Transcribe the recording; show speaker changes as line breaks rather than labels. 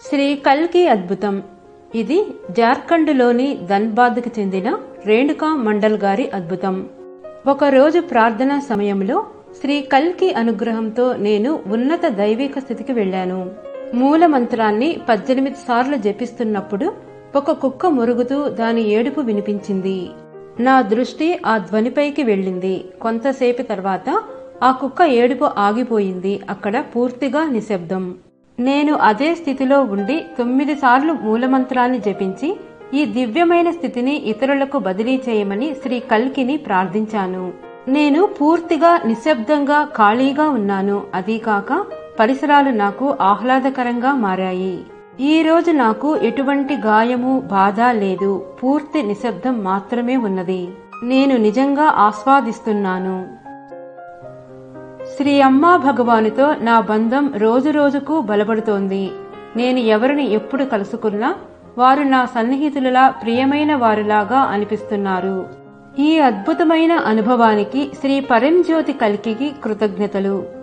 శ్రీ కల్కి అద్భుతం ఇది జార్ఖండ్లోని ధన్బాద్కి చెందిన రేణుకా మండల్ గారి అద్భుతం ఒకరోజు ప్రార్థనా సమయంలో శ్రీ కల్కి అనుగ్రహంతో నేను ఉన్నత దైవిక స్థితికి వెళ్ళాను మూల మంత్రాన్ని పద్దెనిమిది సార్లు జపిస్తున్నప్పుడు ఒక కుక్క మురుగుతూ దాని ఏడుపు వినిపించింది నా దృష్టి ఆ ధ్వనిపైకి వెళ్ళింది కొంతసేపు తర్వాత ఆ కుక్క ఏడుపు ఆగిపోయింది అక్కడ పూర్తిగా నిశ్శబ్దం నేను అదే స్థితిలో ఉండి తొమ్మిది సార్లు మూలమంత్రాన్ని జపించి ఈ దివ్యమైన స్థితిని ఇతరులకు బదిలీ చేయమని శ్రీ కల్కిని ప్రార్థించాను నేను పూర్తిగా నిశ్శబ్దంగా ఖాళీగా ఉన్నాను అదీ కాక పరిసరాలు నాకు ఆహ్లాదకరంగా మారాయి ఈ రోజు నాకు ఎటువంటి గాయము బాధ లేదు పూర్తి నిశ్శబ్దం మాత్రమే ఉన్నది నేను నిజంగా ఆస్వాదిస్తున్నాను శ్రీ అమ్మా భగవానుతో నా బంధం రోజురోజుకు బలపడుతోంది నేను ఎవరిని ఎప్పుడు కలుసుకున్నా వారు నా సన్నిహితులలా ప్రియమైన వారిలాగా అనిపిస్తున్నారు ఈ అద్భుతమైన అనుభవానికి శ్రీ పరంజ్యోతి కల్కికి కృతజ్ఞతలు